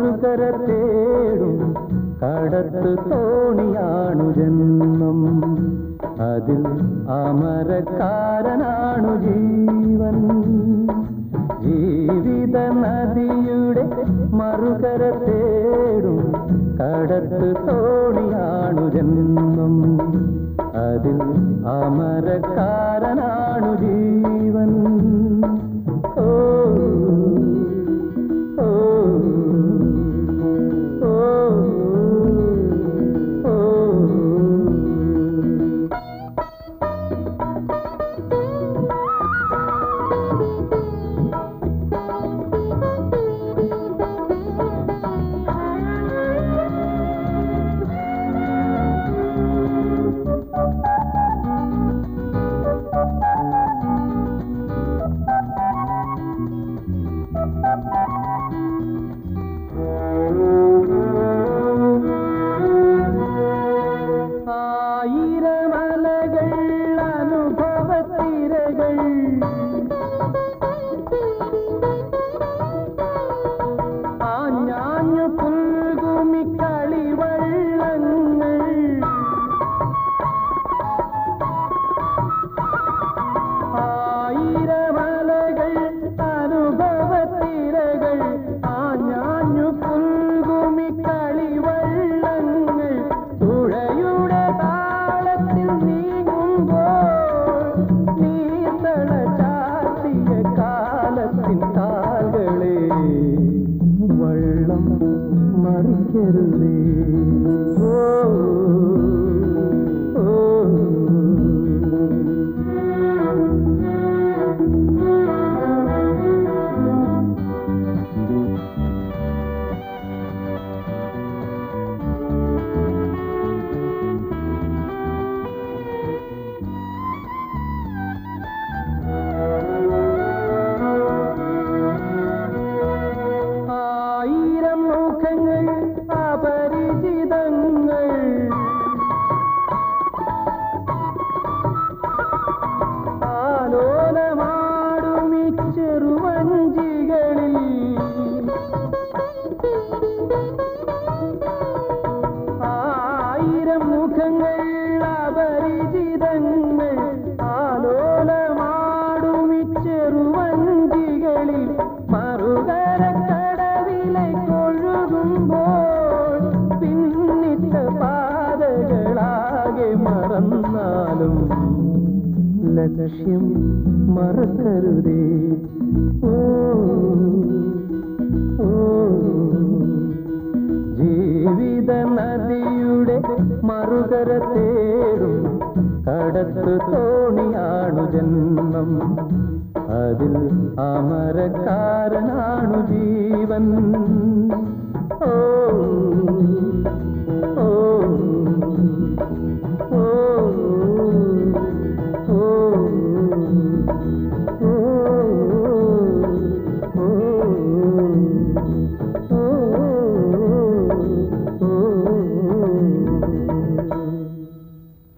മറുകര തേടും കടത്ത് തോണിയാണു ജന്മം അതിൽ അമരക്കാരനാണു ജീവൻ ജീവിത നദിയുടെ മറുകര തേടും കടത്ത് തോണിയാണു ജന്മം അതിൽ അമരക്കാരനാണു ജീവൻ ഓ ഓ ഓ ഓ ആയിരമലകൾ അനുഭവത്തിരകൾ ആഞ്ഞാഞ്ഞു പുൽകുമി കളിവള്ളങ്ങൾ ആയിരമലകൾ അനുഭവത്തിരകൾ ആഞ്ഞാഞ്ഞു പുൽകുമി കളിവള്ളങ്ങൾ തുഴയുടെ താളത്തിൽ നീങ്ങുമ്പോൾ നീന്തള ചാത്തിയ കാലത്തിൻ കാൽകളെ വള്ളം മറിക്കരുതേ ഓ ഓ ആയിരം മുഖങ്ങൾ അപരിചിതങ്ങൾ ആലോലമാടുമി ചെറുവഞ്ചികളിൽ ആയിരം മുഖങ്ങൾ അപരിചിതങ്ങൾ ആലോലമാടുമി ചെറുവഞ്ചികളിൽ മറുകരക്കടവിലെ കൊഴുകുമ്പോൾ പിന്നിട്ട പാതകളാകെ മറന്നാലും ലക്ഷ്യം മറക്കരുതേ ഓ ഓ ജീവിത നദിയുടെ മറുകര തേടും കടത്തു തോണിയാണു ജന്മം അതിൽ അമരക്കാരനാണു ജീവൻ ഓ ഓ